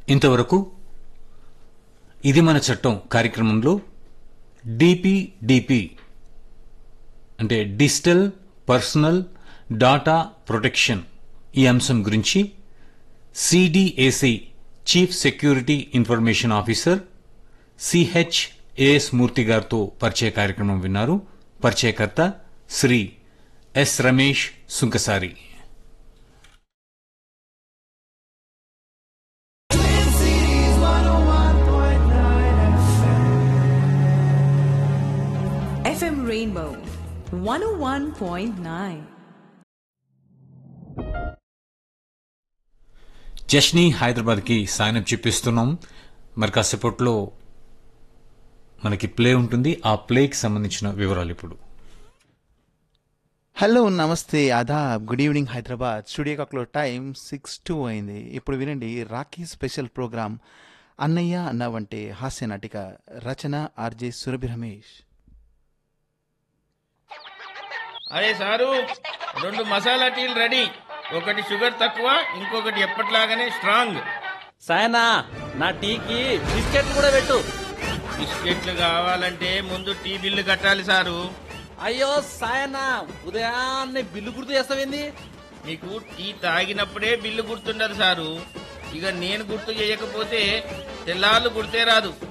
ఇంతవరకు ఇది మన చట్టం కార్యక్రమంలో డిపిడిపి అంటే డిజిటల్ పర్సనల్ డాటా ప్రొటెక్షన్ ఈ అంశం గురించి CDAC chief security information officer CH AS Murthy గారితో పరిచయ కార్యక్రమం విన్నారు పరిచయకర్త Shri S Ramesh Sunkasari FM Rainbow 101.9. జష్ని హైదరాబాద్కి సాయనం చెప్పిస్తున్నాం మరి కాసేపట్లో మనకి ప్లే ఉంటుంది ఆ ప్లేకి సంబంధించిన వివరాలు ఇప్పుడు హలో నమస్తే ఆదాబ్ గుడ్ ఈవినింగ్ హైదరాబాద్ స్టూడియో క్లాక్లో టైం సిక్స్ టూ అయింది ఇప్పుడు వినండి రాఖీ స్పెషల్ ప్రోగ్రామ్ అన్నయ్య అన్నావంటే హాస్య నాటిక రచన ఆర్జే సురభి రమేష్ అరే సారు రెండు మసాలా టీలు రెడీ ఒకటి షుగర్ తక్కువ ఇంకొకటి ఎప్పటిలాగానే స్ట్రాంగ్ సాయనా నా టీకి బిస్కెట్ కూడా పెట్టు బిస్కెట్లు కావాలంటే ముందు టీ బిల్లు కట్టాలి సారు అయ్యో సాయనా ఉదయాన్నే బిల్లు గుర్తు చేస్తావేంది మీకు టీ తాగినప్పుడే బిల్లు గుర్తుండదు సారు ఇక నేను గుర్తు చేయకపోతే తెల్లాళ్ళు గుర్తే రాదు